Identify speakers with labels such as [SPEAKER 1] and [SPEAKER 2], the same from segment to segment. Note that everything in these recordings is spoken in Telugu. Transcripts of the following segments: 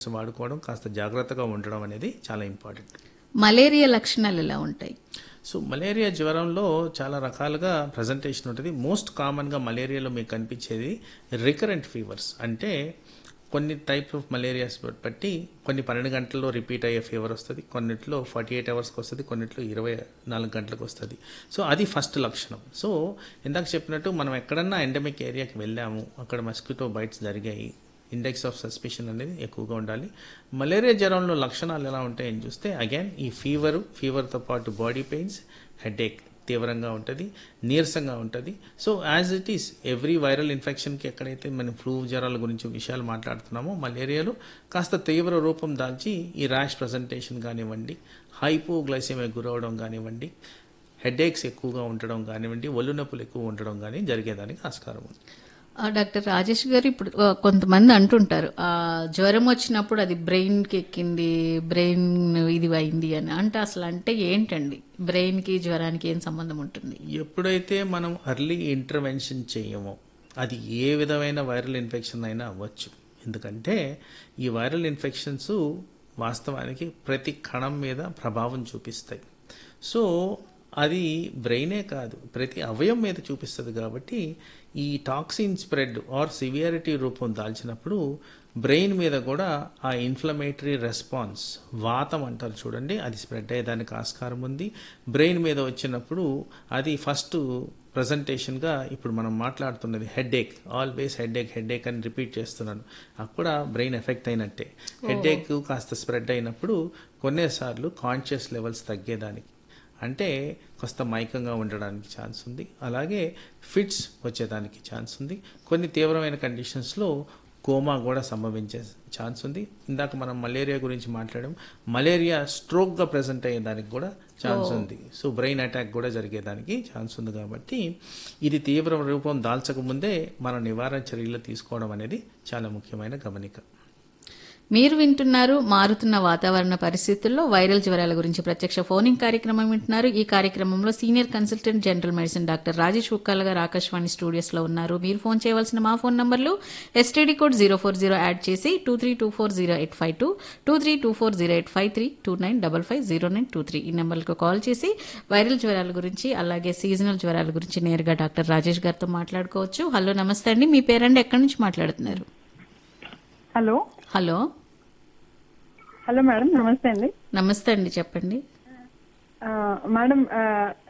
[SPEAKER 1] వాడుకోవడం కాస్త జాగ్రత్తగా ఉండడం అనేది చాలా ఇంపార్టెంట్
[SPEAKER 2] మలేరియా లక్షణాలు ఎలా ఉంటాయి
[SPEAKER 1] సో మలేరియా జ్వరంలో చాలా రకాలుగా ప్రజెంటేషన్ ఉంటుంది మోస్ట్ కామన్గా మలేరియాలో మీకు కనిపించేది రికరెంట్ ఫీవర్స్ అంటే కొన్ని టైప్ ఆఫ్ మలేరియాస్ బట్టి కొన్ని పన్నెండు గంటల్లో రిపీట్ అయ్యే ఫీవర్ వస్తుంది కొన్నిట్లో ఫార్టీ ఎయిట్ అవర్స్కి వస్తుంది కొన్నిట్లో ఇరవై నాలుగు గంటలకు వస్తుంది సో అది ఫస్ట్ లక్షణం సో ఇందాక చెప్పినట్టు మనం ఎక్కడన్నా ఎండమిక్ ఏరియాకి వెళ్ళాము అక్కడ మస్కిటో బైట్స్ జరిగాయి ఇండెక్స్ ఆఫ్ సస్పిషన్ అనేది ఎక్కువగా ఉండాలి మలేరియా జ్వరంలో లక్షణాలు ఎలా ఉంటాయని చూస్తే అగైన్ ఈ ఫీవరు ఫీవర్తో పాటు బాడీ పెయిన్స్ హెడేక్ తీవ్రంగా ఉంటుంది నీరసంగా ఉంటుంది so as it is every viral ఇన్ఫెక్షన్కి ఎక్కడైతే మనం ఫ్లూ జ్వరాల గురించి విషయాలు మాట్లాడుతున్నామో మలేరియాలో కాస్త తీవ్ర రూపం దాల్చి ఈ ర్యాష్ ప్రజెంటేషన్ కానివ్వండి హైపోగ్లైసెమియా గురవడం కానివ్వండి హెడేక్స్ ఎక్కువగా ఉండడం కానివ్వండి ఒళ్ళు నొప్పులు ఎక్కువ ఉండడం కానీ జరిగేదానికి ఆస్కారం ఉంది
[SPEAKER 2] ఆ, డాక్టర్ రాజేష్ గారు ఇప్పుడు ఆ, కొంతమంది అంటుంటారు ఆ, జ్వరం వచ్చినప్పుడు అది బ్రెయిన్కి ఎక్కింది బ్రెయిన్ ఇది అయింది అని అంటే అసలు అంటే ఏంటండి బ్రెయిన్కి జ్వరానికి ఏం సంబంధం ఉంటుంది
[SPEAKER 1] ఎప్పుడైతే మనం అర్లీ ఇంటర్వెన్షన్ చేయమో అది ఏ విధమైన వైరల్ ఇన్ఫెక్షన్ అయినా అవ్వచ్చు ఎందుకంటే ఈ వైరల్ ఇన్ఫెక్షన్స్ వాస్తవానికి ప్రతి కణం మీద ప్రభావం చూపిస్తాయి సో అది బ్రెయినే కాదు ప్రతి అవయం మీద చూపిస్తుంది కాబట్టి ఈ టాక్సిన్ స్ప్రెడ్ ఆర్ సివియారిటీ రూపం దాల్చినప్పుడు బ్రెయిన్ మీద కూడా ఆ ఇన్ఫ్లమేటరీ రెస్పాన్స్ వాతం అంటారు చూడండి అది స్ప్రెడ్ అయ్యేదానికి ఆస్కారం ఉంది బ్రెయిన్ మీద వచ్చినప్పుడు అది ఫస్ట్ ప్రజెంటేషన్గా ఇప్పుడు మనం మాట్లాడుతున్నది హెడేక్ ఆల్వేస్ హెడేక్ హెడేక్ అని రిపీట్ చేస్తున్నాను అక్కడ బ్రెయిన్ ఎఫెక్ట్ అయినట్టే హెడేక్ కాస్త స్ప్రెడ్ అయినప్పుడు కొన్నిసార్లు కాన్షియస్ లెవెల్స్ తగ్గేదానికి అంటే కొంత మైకంగా ఉండడానికి ఛాన్స్ ఉంది అలాగే ఫిట్స్ వచ్చేదానికి ఛాన్స్ ఉంది కొన్ని తీవ్రమైన కండిషన్స్లో కోమా కూడా సంభవించే ఛాన్స్ ఉంది ఇందాక మనం మలేరియా గురించి మాట్లాడాం మలేరియా స్ట్రోక్గా ప్రజెంట్ అయ్యేదానికి కూడా ఛాన్స్ ఉంది సో బ్రెయిన్ అటాక్ కూడా జరిగేదానికి ఛాన్స్ ఉంది కాబట్టి ఇది తీవ్ర రూపం దాల్చకముందే మన నివారణ చర్యలు తీసుకోవడం అనేది చాలా ముఖ్యమైన గమనిక
[SPEAKER 2] మీరు వింటున్నారు మారుతున్న వాతావరణ పరిస్థితుల్లో వైరల్ జ్వరాల గురించి ప్రత్యక్ష ఫోనింగ్ కార్యక్రమం వింటున్నారు ఈ కార్యక్రమంలో senior consultant general medicine doctor Rajesh Ukkala గారు ఆకాశవాణి స్టూడియోస్ లో ఉన్నారు మీరు ఫోన్ చేయవలసిన మా ఫోన్ నంబర్లు STD code zero four zero add చేసి two three two four zero eight five two two three two four zero eight five three two nine double five zero nine two three ఈ నెంబర్లకు కాల్ చేసి వైరల్ జ్వరాల గురించి అలాగే సీజనల్ జ్వరాల గురించి నేరుగా డాక్టర్ రాజేష్ గారితో మాట్లాడుకోవచ్చు హలో నమస్తే అండి మీ పేరండి ఎక్కడి నుంచి మాట్లాడుతున్నారు
[SPEAKER 3] హలో
[SPEAKER 2] హలో
[SPEAKER 3] హలో మేడం నమస్తే అండి
[SPEAKER 2] నమస్తే అండి చెప్పండి
[SPEAKER 3] ఆ, మేడం ఆ,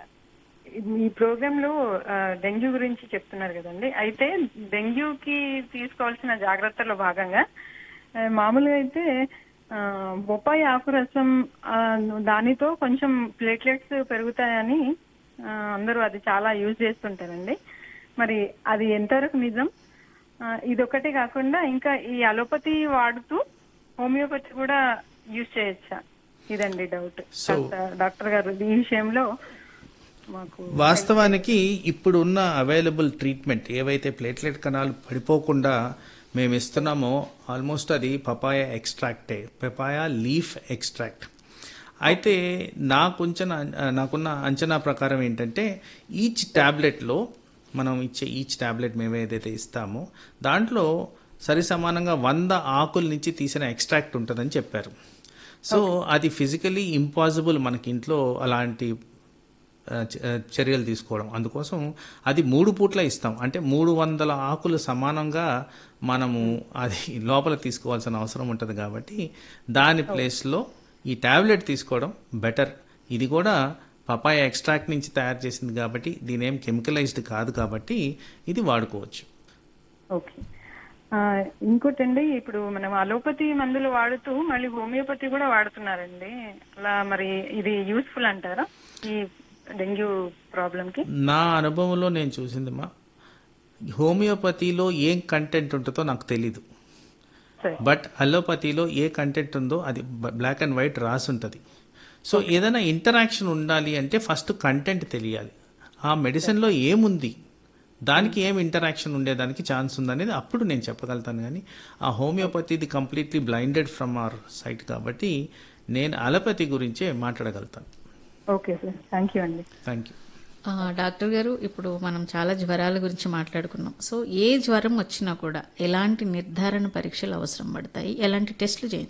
[SPEAKER 3] ఈ ప్రోగ్రామ్ లో ఆ, డెంగ్యూ గురించి చెప్తున్నారు కదండి అయితే డెంగ్యూకి తీసుకోవాల్సిన జాగ్రత్తలో భాగంగా ఆ, మామూలుగా అయితే ఆ, బొప్పాయి ఆకు రసం ఆ, దానితో కొంచెం ప్లేట్లెట్స్ పెరుగుతాయని ఆ, అందరూ అది చాలా యూజ్ చేస్తుంటారండి మరి అది ఎంతవరకు నిజం ఆ, ఇదొకటే కాకుండా ఇంకా ఈ అలోపతి వాడుతూ హోమియోపతి కూడా యూజ్ చేయొచ్చా ఇదండి డౌట్
[SPEAKER 1] So-
[SPEAKER 3] డాక్టర్ గారు ఈ విషయంలో మాకు
[SPEAKER 1] వాస్తవానికి ఇప్పుడు ఉన్న అవైలబుల్ ట్రీట్మెంట్ ఏవైతే ప్లేట్లెట్ కణాలు పడిపోకుండా మేము ఇస్తున్నామో ఆల్మోస్ట్ అది పపాయ ఎక్స్ట్రాక్టే పపాయ లీఫ్ ఎక్స్ట్రాక్ట్ అయితే నాకుంచన నాకున్న అంచనా ప్రకారం ఏంటంటే ఈచ్ ట్యాబ్లెట్లో మనం ఇచ్చే ఈచ్ ట్యాబ్లెట్ మేము ఏదైతే ఇస్తామో దాంట్లో సరి సమానంగా వంద ఆకుల నుంచి తీసిన ఎక్స్ట్రాక్ట్ ఉంటుందని చెప్పారు సో అది ఫిజికలీ ఇంపాసిబుల్ మనకి ఇంట్లో అలాంటి ఆ, చ- ఆ, చర్యలు తీసుకోవడం అందుకోసం అది మూడు పూట్ల ఇస్తాం అంటే మూడు వందల ఆకులు సమానంగా మనము అది లోపల తీసుకోవాల్సిన అవసరం ఉంటుంది కాబట్టి దాని ప్లేస్లో ఈ టాబ్లెట్ తీసుకోవడం బెటర్ ఇది కూడా పపాయ ఎక్స్ట్రాక్ట్ నుంచి తయారు చేసింది కాబట్టి దీని ఏం కెమికలైజ్డ్ కాదు కాబట్టి ఇది వాడుకోవచ్చు
[SPEAKER 3] ఓకే ఆ, ఇంకోటండి ఇప్పుడు మనం అలోపతి మందులు వాడుతూ మళ్ళీ హోమియోపతి కూడా వాడుతున్నారండి అలా మరి ఇది యూస్ఫుల్ అంటారా ఈ డెంగ్యూ ప్రాబ్లం కి
[SPEAKER 1] నా అనుభవంలో నేను చూసింది మా హోమియోపతిలో ఏం కంటెంట్ ఉంటుందో నాకు తెలీదు
[SPEAKER 3] సరే
[SPEAKER 1] బట్ అలోపతిలో ఏ కంటెంట్ ఉందో అది బ్లాక్ అండ్ వైట్ రాసి ఉంటుంది సో ఏదైనా ఇంటరాక్షన్ ఉండాలి అంటే ఫస్ట్ కంటెంట్ తెలియాలి ఆ మెడిసిన్లో ఏముంది దానికి ఏం ఇంటరాక్షన్ ఉండేదానికి ఛాన్స్ ఉందనేది అప్పుడు నేను చెప్పగలుగుతాను కానీ ఆ హోమియోపతిది completely blinded from our sight కాబట్టి నేను అలోపతి గురించే మాట్లాడగలుగుతాను
[SPEAKER 3] ఓకే సార్ థ్యాంక్ యూ అండి
[SPEAKER 1] థ్యాంక్ యూ
[SPEAKER 2] ఆ, డాక్టర్ గారు ఇప్పుడు మనం చాలా జ్వరాల గురించి మాట్లాడుకున్నాం సో ఏ జ్వరం వచ్చినా కూడా ఎలాంటి నిర్ధారణ పరీక్షలు అవసరం పడతాయి ఎలాంటి టెస్టులు చేయించాలి